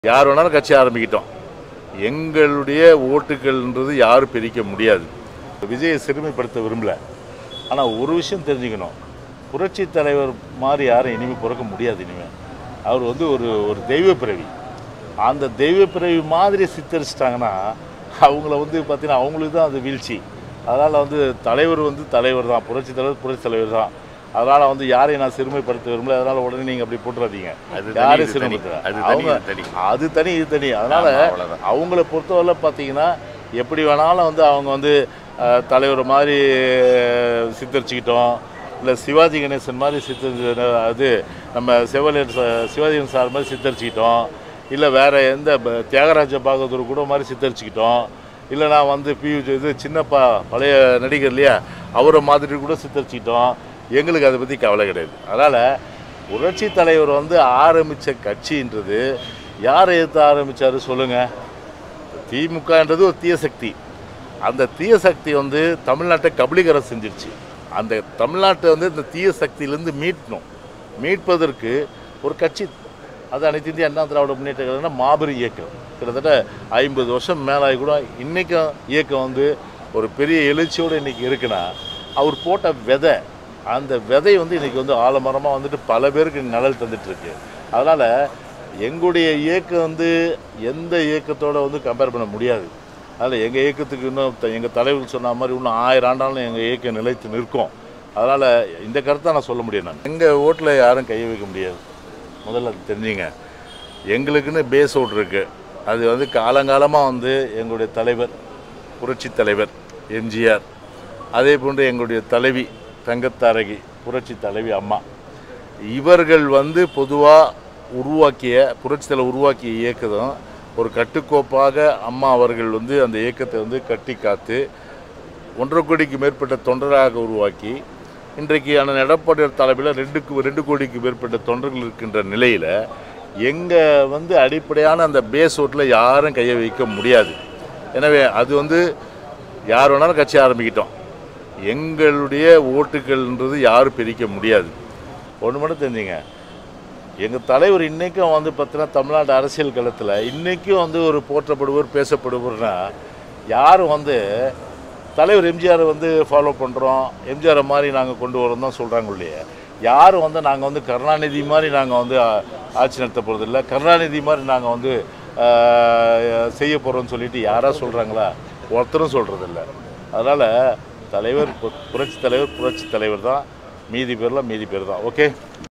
யார் வேணாலும் கட்சி ஆரம்பிக்கிட்டோம் எங்களுடைய ஓட்டுகள்ன்றது யாரும் பிரிக்க முடியாது விஜயை சிறுமைப்படுத்த விரும்பல ஆனால் ஒரு விஷயம் தெரிஞ்சுக்கணும் புரட்சி தலைவர் மாதிரி யாரும் இனிமேல் பிறக்க முடியாது இனிமேல் அவர் வந்து ஒரு ஒரு தெய்வ பிறவி அந்த தெய்வ பிறவி மாதிரி சித்தரிச்சிட்டாங்கன்னா அவங்கள வந்து பார்த்தீங்கன்னா அவங்களுக்கு தான் அது வீழ்ச்சி அதனால் வந்து தலைவர் வந்து தலைவர் தான் புரட்சி தலைவர் புரட்சி தலைவர் தான் அதனால் வந்து யாரையும் நான் சிறுமைப்படுத்த விரும்பல அதனால் உடனே நீங்கள் அப்படி போட்டுறாதீங்க அது தனி, யாரையும் இது தனி. சிறுமைப்படுத்த அது தனி, அவங்க இது தனி. அது தனி இது தனி அதனால் ஆமா, அவ்வளவுதான். அவங்கள பொறுத்தவரை பார்த்தீங்கன்னா எப்படி வேணாலும் வந்து அவங்க வந்து அஹ், தலைவர் மாதிரி அஹ், சித்தரிச்சுக்கிட்டோம் இல்லை சிவாஜி கணேசன் மாதிரி சித்தரிச்சு அது நம்ம செவலியர் ச- சிவாஜி கணேசன் சார் மாதிரி சித்தரிச்சுக்கிட்டோம் இல்லை வேற எந்த ப- தியாகராஜ பாகவதர் கூட மாதிரி சித்தரிச்சுக்கிட்டோம் இல்லைனா வந்து பி இது சின்னப்பா பழைய நடிகர் இல்லையா அவரை மாதிரி கூட சித்தரிச்சுக்கிட்டோம் எங்களுக்கு அதை பற்றி கவலை கிடையாது அதனால் புரட்சி தலைவர் வந்து ஆரம்பித்த கட்சின்றது யாரை எதிர்த்து ஆரம்பித்தாரு சொல்லுங்கள் திமுகன்றது ஒரு தீய சக்தி அந்த தீய சக்தி வந்து தமிழ்நாட்டை கபலீகரம் செஞ்சிருச்சு அந்த தமிழ்நாட்டை வந்து இந்த தீய சக்தியிலேருந்து மீட்கணும் மீட்பதற்கு ஒரு கட்சி அது அனைத்து இந்திய அண்ணா திராவிட முன்னேற்ற கழகம்னா மாபெரும் இயக்கம் கிட்டத்தட்ட ஐம்பது வருஷம் மேலாகி கூட இன்றைக்கும் இயக்கம் வந்து ஒரு பெரிய எழுச்சியோடு இன்றைக்கி இருக்குன்னா அவர் போட்ட விதை அந்த விதை வந்து இன்றைக்கி வந்து ஆலமரமாக வந்துட்டு பல பேருக்கு நிழல் தந்துட்டுருக்கு அதனால் எங்களுடைய இயக்கம் வந்து எந்த இயக்கத்தோட வந்து கம்பேர் பண்ண முடியாது அதில் எங்கள் இயக்கத்துக்கு இன்னும் த- எங்கள் தலைவர் சொன்ன மாதிரி இன்னும் ஆயிரம் ஆண்டாலும் எங்கள் இயக்கம் நிலைத்து நிற்கும் அதனால் இந்த கருத்தை நான் சொல்ல முடியும் நான் எங்கள் ஓட்டில் யாரும் கை வைக்க முடியாது முதல்ல அது தெரிஞ்சுங்க எங்களுக்குன்னு பேஸ் ஓட்டு இருக்குது அது வந்து காலங்காலமாக வந்து எங்களுடைய தலைவர் புரட்சி தலைவர் எம்ஜிஆர் அதே போன்று எங்களுடைய தலைவி தங்கத்தாரகி புரட்சி தலைவி அம்மா இவர்கள் வந்து பொதுவாக உருவாக்கிய புரட்சித்தில் உருவாக்கிய இயக்கம் ஒரு கட்டுக்கோப்பாக அம்மா அவர்கள் வந்து அந்த இயக்கத்தை வந்து கட்டி காத்து ஒன்றரை கோடிக்கு மேற்பட்ட தொண்டராக உருவாக்கி இன்றைக்கு அண்ணன் எடப்பாடியார் தலைமையில் ரெண்டுக்கு ரெண்டு கோடிக்கு மேற்பட்ட தொண்டர்கள் இருக்கின்ற நிலையில் எங்கே வந்து அடிப்படையான அந்த பேஸ் ஓட்டில் யாரும் கையை வைக்க முடியாது எனவே அது வந்து யார் வேணாலும் கட்சி ஆரம்பிக்கிட்டோம் எங்களுடைய ஓட்டுகள்ன்றது யாரும் பிரிக்க முடியாது ஒன்று மட்டும் தெரிஞ்சுங்க எங்கள் தலைவர் இன்றைக்கும் வந்து பார்த்தீங்கன்னா தமிழ்நாடு அரசியல் களத்தில் இன்றைக்கும் வந்து ஒரு போற்றப்படுவர் பேசப்படுவர்னா யாரும் வந்து தலைவர் எம்ஜிஆர் வந்து ஃபாலோ பண்ணுறோம் எம்ஜிஆரை மாதிரி நாங்கள் கொண்டு வரோம் தான் சொல்கிறாங்க இல்லையே யாரும் வந்து நாங்கள் வந்து கருணாநிதி மாதிரி நாங்கள் வந்து ஆ- ஆட்சி நடத்த போகிறதில்ல கருணாநிதி மாதிரி நாங்கள் வந்து ஆ, செய்ய போகிறோம்னு சொல்லிட்டு யாராக சொல்கிறாங்களா ஒருத்தரும் சொல்கிறதில்ல அதனால் தலைவர் பு- புரட்சி தலைவர் புரட்சி தலைவர் தான் மீதி பேர்லாம் மீதி பேர் தான் ஓகே